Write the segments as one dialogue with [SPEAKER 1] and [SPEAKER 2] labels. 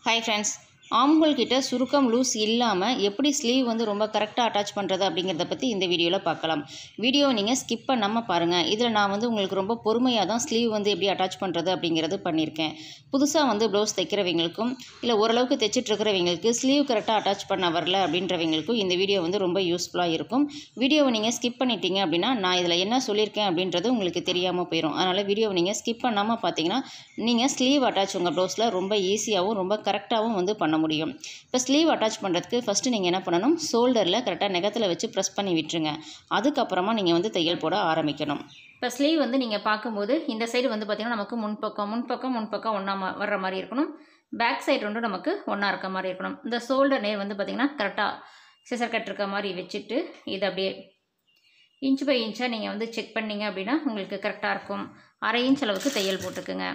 [SPEAKER 1] hi friends ஆம்கள் கிட்ட சுருக்கம் loose இல்லாமல் எப்படி ஸ்லீவ் வந்து ரொம்ப கரெக்டாக அட்டாச் பண்ணுறது அப்படிங்கிறத பற்றி இந்த வீடியோவில் பார்க்கலாம் வீடியோவை நீங்கள் ஸ்கிப் பண்ணாமல் பாருங்கள் இதில் நான் வந்து உங்களுக்கு ரொம்ப பொறுமையாக தான் ஸ்லீவ் வந்து எப்படி அட்டாச் பண்ணுறது அப்படிங்கிறது பண்ணியிருக்கேன் புதுசாக வந்து ப்ளவுஸ் தைக்கிறவங்களுக்கும் இல்லை ஓரளவுக்கு தைச்சிட்டு இருக்கிறவங்களுக்கு ஸ்லீவ் கரெக்டாக அட்டாச் பண்ண வரல அப்படின்றவங்களுக்கும் இந்த வீடியோ வந்து ரொம்ப யூஸ்ஃபுல்லாக இருக்கும் வீடியோவை நீங்கள் ஸ்கிப் பண்ணிட்டீங்க அப்படின்னா நான் இதில் என்ன சொல்லியிருக்கேன் அப்படின்றது உங்களுக்கு தெரியாமல் போயிடும் அதனால் வீடியோவை நீங்கள் ஸ்கிப் பண்ணாமல் பார்த்தீங்கன்னா நீங்கள் ஸ்லீவ் அட்டாச் உங்கள் ப்ளவுஸில் ரொம்ப ஈஸியாகவும் ரொம்ப கரெக்டாகவும் வந்து பண்ண முடியும் இப்போ ஸ்லீவ் அட்டாச் பண்ணுறதுக்கு ஃபஸ்ட்டு நீங்கள் என்ன பண்ணணும் ஷோல்டரில் கரெக்டாக நெகத்தில் வச்சு ப்ரெஸ் பண்ணி விட்டுருங்க அதுக்கப்புறமா நீங்கள் வந்து தையல் போட ஆரம்பிக்கணும் இப்போ ஸ்லீவ் வந்து நீங்கள் பார்க்கும்போது இந்த சைடு வந்து பார்த்திங்கன்னா நமக்கு முன்பக்கம் முன்பக்கம் முன்பக்கம் ஒன்றா வர்ற மாதிரி இருக்கணும் பேக் சைடு ரெண்டும் நமக்கு ஒன்றா இருக்க மாதிரி இருக்கணும் இந்த ஷோல்டர் நேர் வந்து பார்த்திங்கன்னா கரெக்டாக சிசர் கட் இருக்க மாதிரி வச்சுட்டு இது அப்படியே இன்ச் பை இன்ச்சாக நீங்கள் வந்து செக் பண்ணீங்க அப்படின்னா உங்களுக்கு கரெக்டாக இருக்கும் அரை இன்ச் அளவுக்கு தையல் போட்டுக்குங்க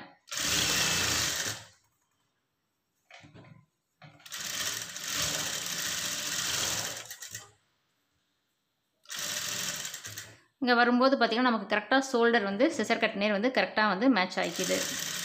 [SPEAKER 1] இங்கே வரும்போது பார்த்திங்கன்னா நமக்கு கரெக்டாக ஷோல்டர் வந்து சிசர் கட் நேர் வந்து கரெக்டாக வந்து மேட்ச் ஆகிக்குது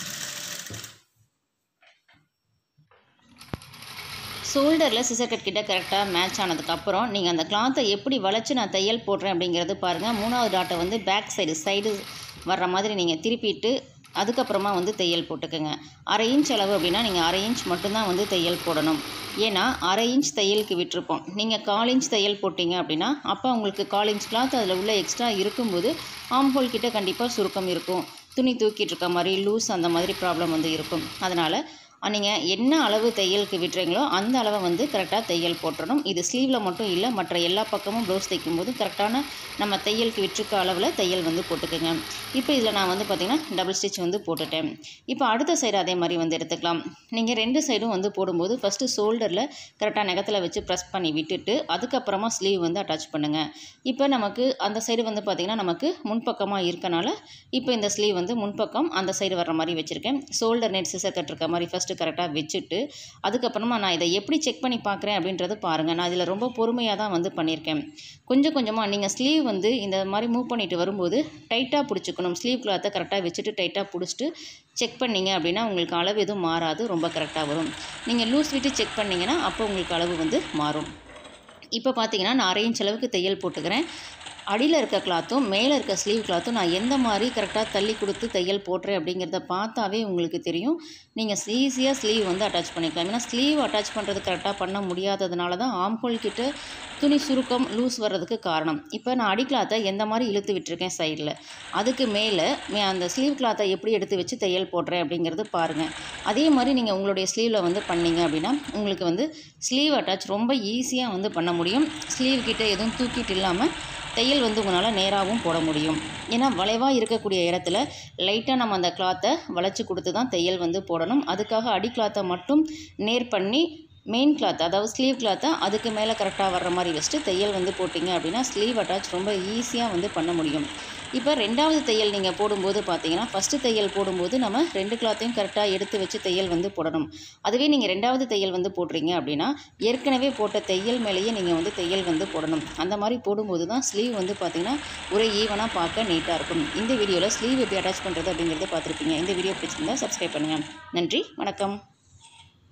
[SPEAKER 1] ஷோல்டரில் சிசர் கட் கிட்ட கரெக்டாக மேட்ச் ஆனதுக்கப்புறம் நீங்கள் அந்த கிளாத்தை எப்படி வளைச்சி நான் தையல் போடுறேன் அப்படிங்கிறது பாருங்கள் மூணாவது டாட்டை வந்து பேக் சைடு சைடு வர்ற மாதிரி நீங்கள் திருப்பிட்டு அதுக்கப்புறமா வந்து தையல் போட்டுக்கோங்க அரை இன்ச் அளவு அப்படின்னா நீங்கள் அரை இன்ச் மட்டும்தான் வந்து தையல் போடணும் ஏன்னா அரை இன்ச் தையலுக்கு விட்டுருப்போம் நீங்கள் கால் இன்ச் தையல் போட்டிங்க அப்படின்னா அப்போ உங்களுக்கு கால் இன்ச் கிளாத் அதில் உள்ள எக்ஸ்ட்ரா இருக்கும்போது ஆம்ஹோல் கிட்ட கண்டிப்பாக சுருக்கம் இருக்கும் துணி தூக்கிட்டு இருக்க மாதிரி லூஸ் அந்த மாதிரி ப்ராப்ளம் வந்து இருக்கும் அதனால் நீங்கள் என்ன அளவு தையலுக்கு விட்டுறீங்களோ அந்த அளவை வந்து கரெக்டாக தையல் போட்டுறணும் இது ஸ்லீவில் மட்டும் இல்லை மற்ற எல்லா பக்கமும் ப்ளவுஸ் தைக்கும்போது கரெக்டான நம்ம தையலுக்கு விட்டுருக்க அளவில் தையல் வந்து போட்டுக்கோங்க இப்போ இதில் நான் வந்து பார்த்திங்கன்னா டபுள் ஸ்டிச் வந்து போட்டுட்டேன் இப்போ அடுத்த சைடு அதே மாதிரி வந்து எடுத்துக்கலாம் நீங்கள் ரெண்டு சைடும் வந்து போடும்போது ஃபஸ்ட்டு ஷோல்டரில் கரெக்டாக நகத்தில் வச்சு ப்ரெஸ் பண்ணி விட்டுட்டு அதுக்கப்புறமா ஸ்லீவ் வந்து அட்டாச் பண்ணுங்கள் இப்போ நமக்கு அந்த சைடு வந்து பார்த்திங்கன்னா நமக்கு முன்பக்கமாக இருக்கனால இப்போ இந்த ஸ்லீவ் வந்து முன்பக்கம் அந்த சைடு வர்ற மாதிரி வச்சுருக்கேன் ஷோல்டர் நெட் சிசர் கட் இருக்க மாதிரி ஃபஸ்ட்டு கரெக்டாக வச்சுட்டு அதுக்கப்புறமா நான் இதை எப்படி செக் பண்ணி பார்க்குறேன் அப்படின்றது பாருங்கள் நான் இதில் ரொம்ப பொறுமையாக தான் வந்து பண்ணியிருக்கேன் கொஞ்சம் கொஞ்சமாக நீங்கள் ஸ்லீவ் வந்து இந்த மாதிரி மூவ் பண்ணிட்டு வரும்போது டைட்டாக பிடிச்சிக்கணும் ஸ்லீவ் கிளாத்தை கரெக்டாக வச்சுட்டு டைட்டாக பிடிச்சிட்டு செக் பண்ணிங்க அப்படின்னா உங்களுக்கு அளவு எதுவும் மாறாது ரொம்ப கரெக்டாக வரும் நீங்கள் லூஸ் விட்டு செக் பண்ணிங்கன்னா அப்போ உங்களுக்கு அளவு வந்து மாறும் இப்போ பார்த்தீங்கன்னா நான் அரை இன்ச் அளவுக்கு தையல் போட்டுக்கிறேன் அடியில் இருக்க கிளாத்தும் மேலே இருக்க ஸ்லீவ் கிளாத்தும் நான் எந்த மாதிரி கரெக்டாக தள்ளி கொடுத்து தையல் போடுறேன் அப்படிங்கிறத பார்த்தாவே உங்களுக்கு தெரியும் நீங்கள் ஈஸியாக ஸ்லீவ் வந்து அட்டாச் பண்ணிக்கலாம் ஏன்னா ஸ்லீவ் அட்டாச் பண்ணுறது கரெக்டாக பண்ண முடியாததுனால தான் ஆம்ஹோல் கிட்ட துணி சுருக்கம் லூஸ் வர்றதுக்கு காரணம் இப்போ நான் அடி கிளாத்தை எந்த மாதிரி இழுத்து விட்டுருக்கேன் சைடில் அதுக்கு மேலே அந்த ஸ்லீவ் கிளாத்தை எப்படி எடுத்து வச்சு தையல் போடுறேன் அப்படிங்கிறது பாருங்கள் அதே மாதிரி நீங்கள் உங்களுடைய ஸ்லீவில் வந்து பண்ணீங்க அப்படின்னா உங்களுக்கு வந்து ஸ்லீவ் அட்டாச் ரொம்ப ஈஸியாக வந்து பண்ண முடியும் ஸ்லீவ் கிட்ட எதுவும் தூக்கிட்டு இல்லாமல் தையல் வந்து உங்களால் நேராகவும் போட முடியும் ஏன்னா வளைவாக இருக்கக்கூடிய இடத்துல லைட்டாக நம்ம அந்த கிளாத்தை வளைச்சி கொடுத்து தான் தையல் வந்து போடணும் அதுக்காக அடி கிளாத்தை மட்டும் நேர் பண்ணி மெயின் கிளாத் அதாவது ஸ்லீவ் கிளாத்தை அதுக்கு மேலே கரெக்டாக வர்ற மாதிரி வச்சுட்டு தையல் வந்து போட்டிங்க அப்படின்னா ஸ்லீவ் அட்டாச் ரொம்ப ஈஸியாக வந்து பண்ண முடியும் இப்போ ரெண்டாவது தையல் நீங்கள் போடும்போது பார்த்தீங்கன்னா ஃபஸ்ட்டு தையல் போடும்போது நம்ம ரெண்டு கிளாத்தையும் கரெக்டாக எடுத்து வச்சு தையல் வந்து போடணும் அதுவே நீங்கள் ரெண்டாவது தையல் வந்து போடுறீங்க அப்படின்னா ஏற்கனவே போட்ட தையல் மேலேயே நீங்கள் வந்து தையல் வந்து போடணும் அந்த மாதிரி போடும்போது தான் ஸ்லீவ் வந்து பார்த்தீங்கன்னா ஒரே ஈவனாக பார்க்க நீட்டாக இருக்கும் இந்த வீடியோவில் ஸ்லீவ் எப்படி அட்டாச் பண்ணுறது அப்படிங்கிறத பார்த்துருப்பீங்க இந்த வீடியோ பிடிச்சிருந்தா சப்ஸ்கிரைப் பண்ணுங்கள் நன்றி வணக்கம்